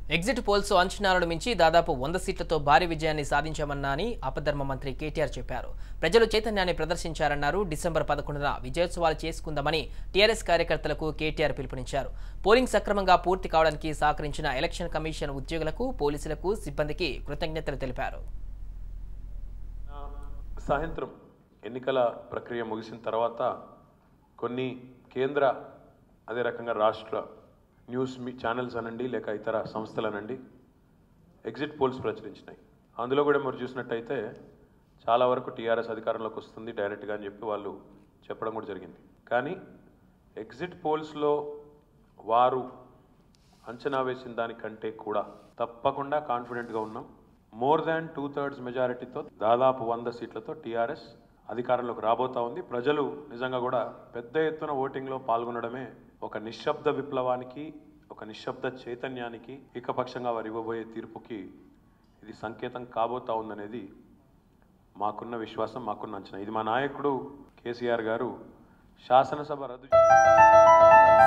exit polls అంచనాలను మించి దాదాపు వంద సీట్లతో భారీ విజయాన్ని సాధించామన్నా అని ఆపధర్మ మంత్రి కేటీఆర్ చెప్పారు ప్రజలు చైతన్యాన్ని ప్రదర్శించారన్నారు డిసెంబర్ పదకొండున విజయోత్సవాలు చేసుకుందామని టీఆర్ఎస్ కార్యకర్తలకు కేటీఆర్ పిలుపునిచ్చారు పోలింగ్ సక్రమంగా పూర్తి కావడానికి సహకరించిన ఎలక్షన్ కమిషన్ ఉద్యోగులకు పోలీసులకు సిబ్బందికి కృతజ్ఞతలు తెలిపారు సాయంత్రం ఎన్నికల ప్రక్రియ ముగిసిన తర్వాత కొన్ని కేంద్ర అదే రకంగా రాష్ట్ర న్యూస్ మీ ఛానల్స్ అనండి లేక ఇతర సంస్థలు అనండి ఎగ్జిట్ పోల్స్ ప్రచురించినాయి అందులో కూడా మీరు చూసినట్టయితే చాలా వరకు టీఆర్ఎస్ అధికారంలోకి వస్తుంది డైరెక్ట్గా అని చెప్పి వాళ్ళు చెప్పడం కూడా జరిగింది కానీ ఎగ్జిట్ పోల్స్లో వారు అంచనా వేసిన దానికంటే కూడా తప్పకుండా కాన్ఫిడెంట్గా ఉన్నాం మోర్ దాన్ టూ థర్డ్స్ మెజారిటీతో దాదాపు వంద సీట్లతో టీఆర్ఎస్ అధికారంలోకి రాబోతా ఉంది ప్రజలు నిజంగా కూడా పెద్ద ఎత్తున ఓటింగ్లో పాల్గొనడమే ఒక నిశ్శబ్ద విప్లవానికి ఒక నిశ్శబ్ద చైతన్యానికి ఏకపక్షంగా వారు ఇవ్వబోయే తీర్పుకి ఇది సంకేతం కాబోతా ఉందనేది మాకున్న విశ్వాసం మాకున్న అంచనా ఇది మా నాయకుడు కేసీఆర్ గారు శాసనసభ రద్దు